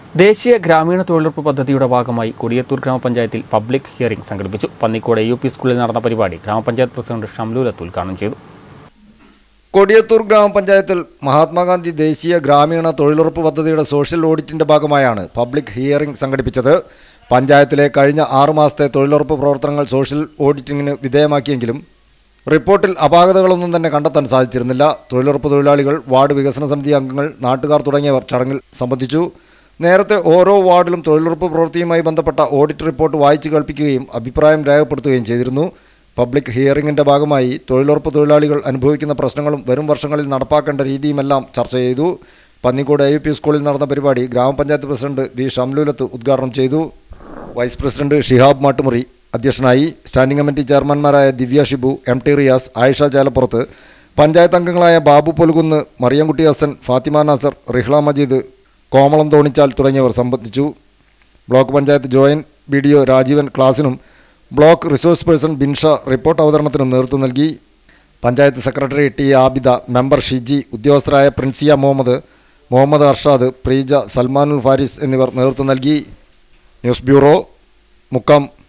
ദേശീയ ഗ്രാമീണ തൊഴിലുറപ്പ് പദ്ധതിയുടെ ഭാഗമായി കൊടിയത്തൂർ ഗ്രാമപഞ്ചായത്തിൽ പബ്ലിക് ഹിയറിംഗ് സംഘടിപ്പിച്ചു പന്നിക്കോട് യു പി സ്കൂളിൽ നടന്ന പരിപാടി ഗ്രാമപഞ്ചായത്ത് പ്രസിഡന്റ് ഷംലൂലത്ത് ഉദ്ഘാടനം ചെയ്തു കൊടിയത്തൂർ ഗ്രാമപഞ്ചായത്തിൽ മഹാത്മാഗാന്ധി ദേശീയ ഗ്രാമീണ തൊഴിലുറപ്പ് പദ്ധതിയുടെ സോഷ്യൽ ഓഡിറ്റിന്റെ ഭാഗമായാണ് പബ്ലിക് ഹിയറിംഗ് സംഘടിപ്പിച്ചത് പഞ്ചായത്തിലെ കഴിഞ്ഞ ആറു മാസത്തെ തൊഴിലുറപ്പ് പ്രവർത്തനങ്ങൾ സോഷ്യൽ ഓഡിറ്റിങ്ങിന് വിധേയമാക്കിയെങ്കിലും റിപ്പോർട്ടിൽ അപാകതകളൊന്നും തന്നെ കണ്ടെത്താൻ സാധിച്ചിരുന്നില്ല തൊഴിലുറപ്പ് തൊഴിലാളികൾ വാർഡ് വികസന സമിതി അംഗങ്ങൾ നാട്ടുകാർ തുടങ്ങിയവർ ചടങ്ങിൽ സംബന്ധിച്ചു നേരത്തെ ഓരോ വാർഡിലും തൊഴിലുറപ്പ് പ്രവൃത്തിയുമായി ബന്ധപ്പെട്ട ഓഡിറ്റ് റിപ്പോർട്ട് വായിച്ചു കേൾപ്പിക്കുകയും അഭിപ്രായം രേഖപ്പെടുത്തുകയും ചെയ്തിരുന്നു പബ്ലിക് ഹിയറിംഗിന്റെ ഭാഗമായി തൊഴിലുറപ്പ് തൊഴിലാളികൾ അനുഭവിക്കുന്ന പ്രശ്നങ്ങളും വരും വർഷങ്ങളിൽ നടപ്പാക്കേണ്ട രീതിയുമെല്ലാം ചർച്ച ചെയ്തു പന്നിക്കോട് ഐ പി സ്കൂളിൽ നടന്ന പരിപാടി ഗ്രാമപഞ്ചായത്ത് പ്രസിഡന്റ് വി ഷംലൂലത്ത് ഉദ്ഘാടനം ചെയ്തു വൈസ് പ്രസിഡന്റ് ഷിഹാബ് മാട്ടുമുറി അധ്യക്ഷനായി സ്റ്റാൻഡിംഗ് കമ്മിറ്റി ചെയർമാൻമാരായ ദിവ്യ ഷിബു എം ടി റിയാസ് ആയിഷ ചാലപ്പുറത്ത് പഞ്ചായത്ത് അംഗങ്ങളായ ബാബു പൊലുകുന്ന് മറിയംകുട്ടി ഹസൻ ഫാത്തിമ നാസർ റിഹ്ള മജീദ് കോമളം തോണിച്ചാൽ തുടങ്ങിയവർ സംബന്ധിച്ചു block panchayat joint B D O Rajeevan ക്ലാസിനും block resource person Binsha report അവതരണത്തിനും നേതൃത്വം നൽകി panchayat secretary T Abida member Shiji ഉദ്യോഗസ്ഥരായ പ്രിൻസിയ മുഹമ്മദ് മുഹമ്മദ് അർഷാദ് പ്രീജ സൽമാനുൽ ഫാരിസ് എന്നിവർ നേതൃത്വം നൽകി ന്യൂസ് ബ്യൂറോ മുക്കം